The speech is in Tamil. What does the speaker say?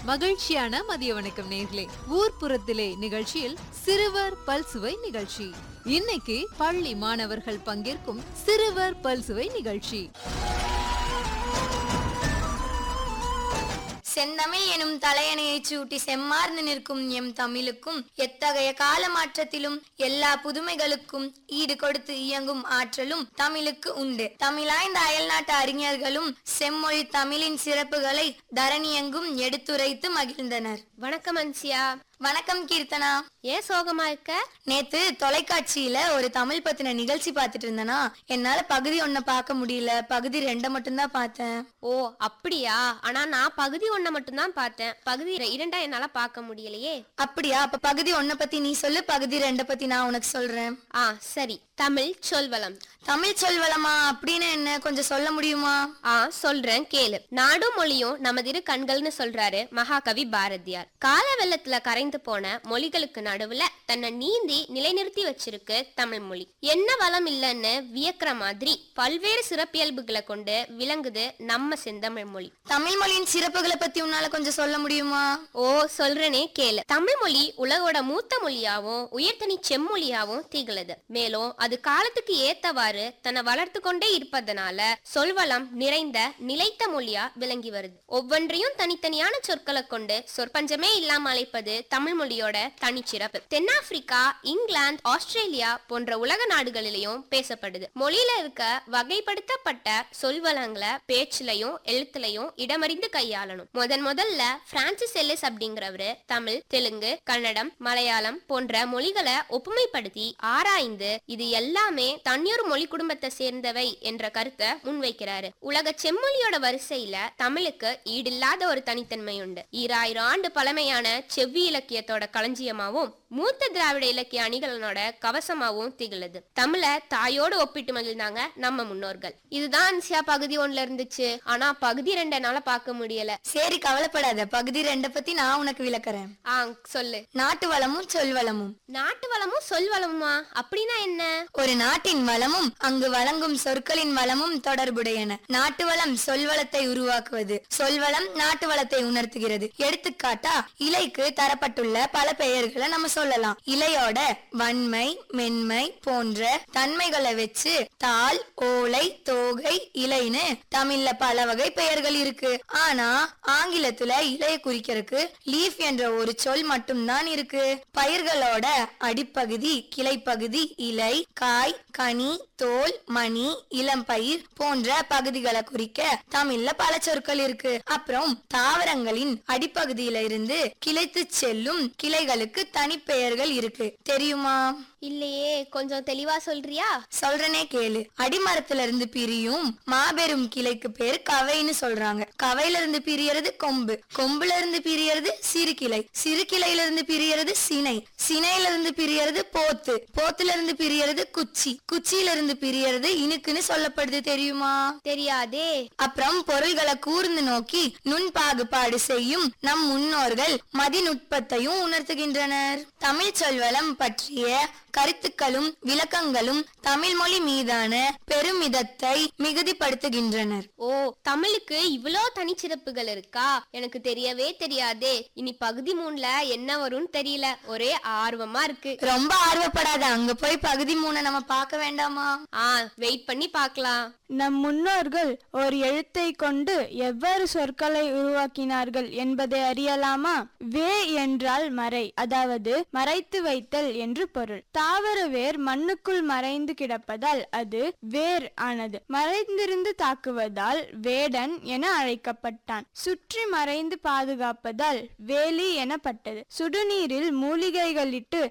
மகிழ்ச்சியான மதிய வணக்கம் நேர்களே ஊர்ப்புறத்திலே நிகழ்ச்சியில் சிறுவர் பல்சுவை நிகழ்ச்சி இன்னைக்கு பள்ளி மாணவர்கள் பங்கேற்கும் சிறுவர் பல்சுவை நிகழ்ச்சி செந்தமிழ் எனும் தலையணையைச் சூட்டி செம்மார்ந்து நிற்கும் எம் தமிழுக்கும் எத்தகைய கால மாற்றத்திலும் எல்லா புதுமைகளுக்கும் ஈடு கொடுத்து இயங்கும் ஆற்றலும் தமிழுக்கு உண்டு தமிழாய்ந்த அயல்நாட்டு அறிஞர்களும் செம்மொழி தமிழின் சிறப்புகளை தரணியெங்கும் எடுத்துரைத்து மகிழ்ந்தனர் வணக்கம் அன்சியா வணக்கம் கீர்த்தனா ஏன் சோகமா இருக்க நேத்து தொலைக்காட்சியில ஒரு தமிழ் பத்தின நிகழ்ச்சி பார்த்துட்டு இருந்தேனா என்னால பகுதி ஒன்ன பார்க்க முடியல பகுதி ரெண்ட மட்டும்தான் பார்த்தேன் ஓ அப்படியா ஆனா நான் பகுதி ஒன்ன மட்டும்தான் பார்த்தேன் பகுதி இர- இரண்டா என்னால பார்க்க முடியலையே அப்படியா அப்ப பகுதி ஒன்ன பத்தி நீ சொல்லு பகுதி ரெண்ட பத்தி நான் உனக்கு சொல்றேன் ஆ சரி தமிழ் சொல்வளம் தமிழ் சொல்வளமா அப்படின்னு என்ன கொஞ்சம் சொல்ல முடியுமா ஆ சொல்றேன் கேளு நாடும் மொழியும் நமதிரு கண்கள்னு சொல்றாரு மகாகவி பாரதியார் கால வெள்ளத்துல கரைந்து போன மொழிகளுக்கு நடுவுல தன்னை நீந்தி நிலைநிறுத்தி வச்சிருக்கு தமிழ் மொழி என்ன வளம் இல்லைன்னு வியக்கிற மாதிரி பல்வேறு சிறப்பியல்புகளை கொண்டு விளங்குது நம்ம செந்தமிழ் மொழி தமிழ் மொழியின் சிறப்புகளை பத்தி உன்னால கொஞ்சம் சொல்ல முடியுமா ஓ சொல்றேனே கேளு தமிழ் மொழி உலகோட மூத்த மொழியாவும் உயர்தனி செம்மொழியாவும் திகழுது மேலும் அது காலத்துக்கு ஏத்தவாறு தன்னை வளர்த்து கொண்டே இருப்பதனால சொல்வளம் நிறைந்த நிலைத்த மொழியா விளங்கி வருது ஒவ்வொன்றையும் தனித்தனியான சொற்களை கொண்டு சொற்பஞ்சமே இல்லாம அழைப்பது தமிழ் மொழியோட தனிச்சிறப்பு தென்னாப்பிரிக்கா இங்கிலாந்து ஆஸ்திரேலியா போன்ற உலக நாடுகளிலையும் பேசப்படுது மொழியில இருக்க வகைப்படுத்தப்பட்ட சொல்வளங்களை பேச்சுலையும் எழுத்துலையும் இடமறிந்து கையாளணும் முதன் முதல்ல பிரான்சிஸ் எல்லிஸ் அப்படிங்கிறவரு தமிழ் தெலுங்கு கன்னடம் மலையாளம் போன்ற மொழிகளை ஒப்புமைப்படுத்தி ஆராய்ந்து இது எல்லாமே தனியொரு மொழி குடும்பத்தை சேர்ந்தவை என்ற கருத்தை முன்வைக்கிறாரு உலக செம்மொழியோட வரிசையில தமிழுக்கு ஈடில்லாத ஒரு தனித்தன்மை உண்டு ஈராயிரம் ஆண்டு பழமையான செவ்வி இலக்கியத்தோட களஞ்சியமாவும் மூத்த திராவிட இலக்கிய அணிகளோட கவசமாவும் திகழுது தமிழ தாயோடு ஒப்பிட்டு மகிழ்ந்தாங்க நம்ம முன்னோர்கள் இதுதான் அன்சியா பகுதி ஒண்ணுல இருந்துச்சு ஆனா பகுதி ரெண்டு என்னால பார்க்க முடியல சரி கவலைப்படாத பகுதி ரெண்ட பத்தி நான் உனக்கு விளக்குறேன் ஆ சொல்லு நாட்டு வளமும் சொல்வளமும் நாட்டு வளமும் சொல் வளமுமா அப்படின்னா என்ன ஒரு நாட்டின் வளமும் அங்கு வழங்கும் சொற்களின் வளமும் தொடர்புடையன நாட்டு வளம் சொல்வளத்தை உருவாக்குவது சொல்வளம் நாட்டு வளத்தை உணர்த்துகிறது எடுத்துக்காட்டா இலைக்கு தரப்பட்டுள்ள பல பெயர்களை நம்ம சொல்லலாம் இலையோட வன்மை மென்மை போன்ற தன்மைகளை வச்சு தாள் ஓலை தோகை இலைன்னு தமிழ்ல பல வகை பெயர்கள் இருக்கு ஆனா ஆங்கிலத்துல இலைய குறிக்கிறதுக்கு லீஃப் என்ற ஒரு சொல் மட்டும்தான் இருக்கு பயிர்களோட அடிப்பகுதி கிளைப்பகுதி இலை காய் கனி தோல் மணி இளம்பயிர் போன்ற பகுதிகளை குறிக்க தமிழ்ல பல சொற்கள் இருக்கு அப்புறம் தாவரங்களின் அடிப்பகுதியில இருந்து கிளைத்து செல்லும் கிளைகளுக்கு தனிப்பெயர்கள் இருக்கு தெரியுமா இல்லையே கொஞ்சம் தெளிவா சொல்றியா சொல்றனே கேளு அடிமரத்துல இருந்து பிரியும் மாபெரும் கிளைக்கு பேர் கவைன்னு சொல்றாங்க கவையில இருந்து பிரியறது கொம்பு கொம்புல இருந்து பிரியறது சிறு கிளை சிறு கிளையில இருந்து பிரியறது சினை சினையில இருந்து பிரியறது போத்து போத்துல இருந்து பிரியறது குச்சி குச்சியில இருந்து பிரியறது இனுக்குன்னு சொல்லப்படுது தெரியுமா தெரியாதே அப்புறம் பொருள்களை கூர்ந்து நோக்கி நுண் பாகுபாடு செய்யும் நம் முன்னோர்கள் மதிநுட்பத்தையும் உணர்த்துகின்றனர் தமிழ் சொல்வளம் பற்றிய கருத்துக்களும் விளக்கங்களும் தமிழ் மொழி மீதான பெருமிதத்தை மிகுதிப்படுத்துகின்றனர் ஓ தமிழுக்கு இவ்வளோ தனிச்சிறப்புகள் இருக்கா எனக்கு தெரியவே தெரியாதே இனி பகுதி மூணுல என்ன வரும்னு தெரியல ஒரே ஆர்வமா இருக்கு ரொம்ப ஆர்வப்படாத அங்க போய் பகுதி மூணை நம்ம பார்க்க வேண்டாமா ஆ வெயிட் பண்ணி பார்க்கலாம் நம் முன்னோர்கள் ஒரு எழுத்தை கொண்டு எவ்வாறு சொற்களை உருவாக்கினார்கள் என்பதை அறியலாமா வே என்றால் மறை அதாவது மறைத்து வைத்தல் என்று பொருள் தாவர வேர் மண்ணுக்குள் மறைந்து கிடப்பதால் அது வேர் ஆனது மறைந்திருந்து தாக்குவதால் வேடன் என அழைக்கப்பட்டான் சுற்றி மறைந்து பாதுகாப்பதால் வேலி எனப்பட்டது சுடுநீரில் மூலிகைகளிட்டு